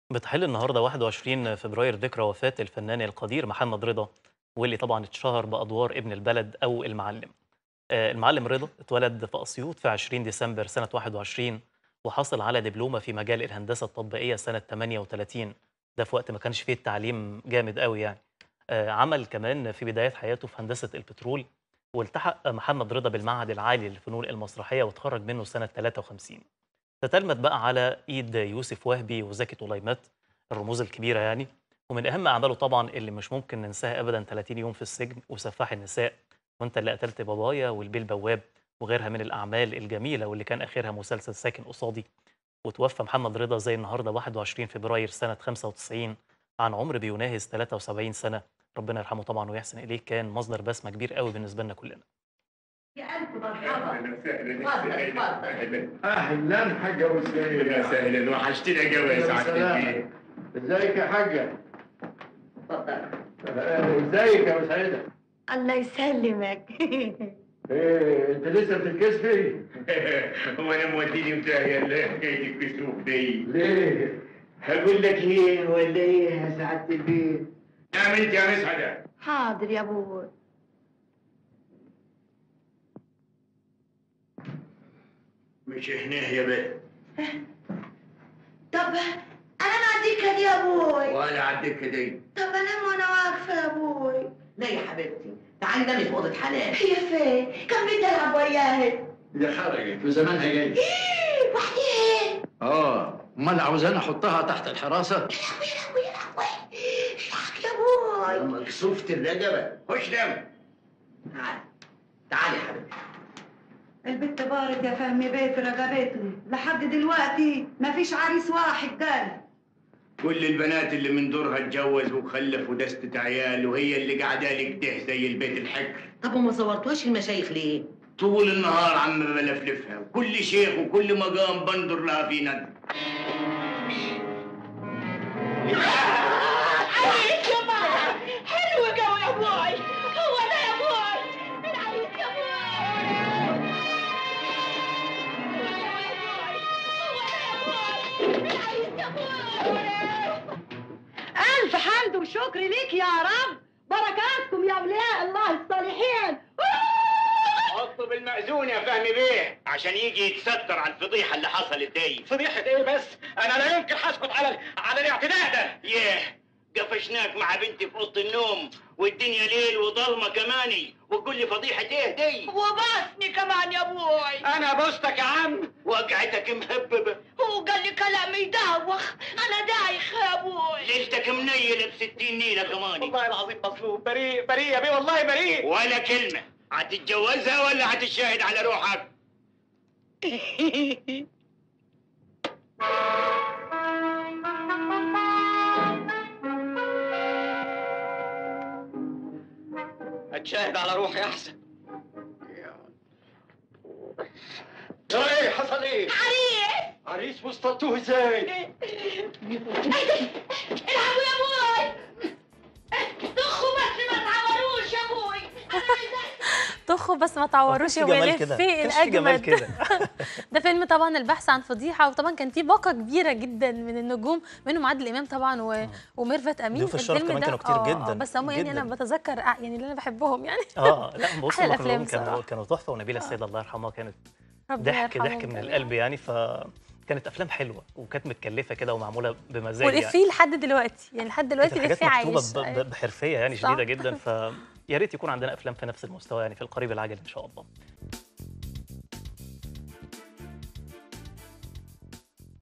بتحل النهارده 21 فبراير ذكرى وفاة الفنان القدير محمد رضا واللي طبعا اتشهر بأدوار ابن البلد أو المعلم. آه، المعلم رضا اتولد في أسيوط في 20 ديسمبر سنة 21 وحصل على دبلومة في مجال الهندسة التطبيقية سنة 38 ده في وقت ما كانش فيه التعليم جامد قوي يعني. آه، عمل كمان في بداية حياته في هندسة البترول والتحق محمد رضا بالمعهد العالي للفنون المسرحية وتخرج منه سنة 53. تتلمذ بقى على ايد يوسف وهبي وزكي طليمات الرموز الكبيره يعني ومن اهم اعماله طبعا اللي مش ممكن ننساها ابدا 30 يوم في السجن وسفاح النساء وانت اللي قتلت بابايا والبيه البواب وغيرها من الاعمال الجميله واللي كان اخرها مسلسل ساكن قصادي وتوفى محمد رضا زي النهارده 21 فبراير سنه 95 عن عمر بيناهز 73 سنه ربنا يرحمه طبعا ويحسن اليه كان مصدر بسمه كبير قوي بالنسبه لنا كلنا يا ألف مرحبا اهلا وسهلا اتفضل، اتفضل اهلا حاجه وازيك يا سهلا وحشتنا قوي يا سعاده البيه ازيك يا حاجه اتفضل آه، ازيك يا مسعده الله يسلمك ايه انت لسه بتتكسفي هو انا موديني متاهي ولا حكايه الكسوف دي ليه هقول لك ايه ولا ايه يا سعاده البيت نعم انت يا مسعده حاضر يا ابوي مش هنا يا بيه طب انا نعديك دي يا ابوي ولا عدك دي طب انام وانا واقفه يا ابوي لا يا حبيبتي تعالي نامي في اوضه حنان هي فين كان بدي العب وياها دي خرجت وزمانها جاي إيه، وحدي اه امال عاوزاني احطها تحت الحراسه يا لهوي يا لهوي الحق يا ابوي مكسوفة الرقبة خش نام تعالي تعالي يا حبيبتي البت بارد يا فهمي بيه في رقبتني لحد دلوقتي مفيش عريس واحد جالي كل البنات اللي من دورها اتجوز وخلف ودستة عيال وهي اللي قاعدة لك ده زي البيت الحكر طب وما صورتوهاش المشايخ ليه؟ طول النهار عم بلفلفها وكل شيخ وكل مقام بنظر لها في ند عريس يا ماما حلو قوي يا ابوي هو ده يا ابوي العريس يا ابوي ألف حمد وشكر ليك يا رب بركاتكم يا أولياء الله الصالحين حطه بالمأذون يا فهمي بيه عشان يجي يتستر على الفضيحة اللي حصلت دي فضيحة ايه بس؟ أنا لا يمكن هسكت على على الاعتداء ده. ياه قفشناك مع بنتي في اوضه النوم والدنيا ليل وضلمه كماني وتقول لي فضيحه ايه دي وباسني كمان يا ابوي أنا بوستك يا عم. وقعتك مهببه هو قال لي كلام يدوخ انا دايخ يا ابوي ليلتك منيله بستين نيله كماني والله العظيم مظلوم بريء بريء يا بيه والله بريء. ولا كلمه هتتجوزها ولا هتشاهد على روحك أتشاهد على روحي أحسن. يا إيه حصل إيه؟ عريس عريس وسطلتوه إزاي؟ العبوا يا ابوي طخوا بس ما تعوروش يا ابوي طخوا بس ما تعوروش يا كانش في جمال ويلي كده، في كانش في جمال الاجمد كده. ده فيلم طبعا البحث عن فضيحه وطبعا كان في باقه كبيره جدا من النجوم منهم عادل امام طبعا و... وميرفت امين ضيوف الشرف الفيلم كمان ده كانوا كتير آه، جدا، آه، بس هم يعني انا جدا. بتذكر آه، يعني اللي انا بحبهم يعني اه لا بص أحلى هم الأفلام كلهم كانوا بصراحة. كانوا تحفه ونبيله السيد الله يرحمها كانت ربنا ضحك يرحمهم ضحك من جميعاً. القلب يعني فكانت افلام حلوه وكانت متكلفه كده ومعموله بمزاج يعني والافيه لحد دلوقتي يعني لحد كانت دلوقتي الحاجات الافيه مكتوبه عايش ب- ب- بحرفيه يعني صح. شديده جدا فيا ريت يكون عندنا افلام في نفس المستوى يعني في القريب العاجل ان شاء الله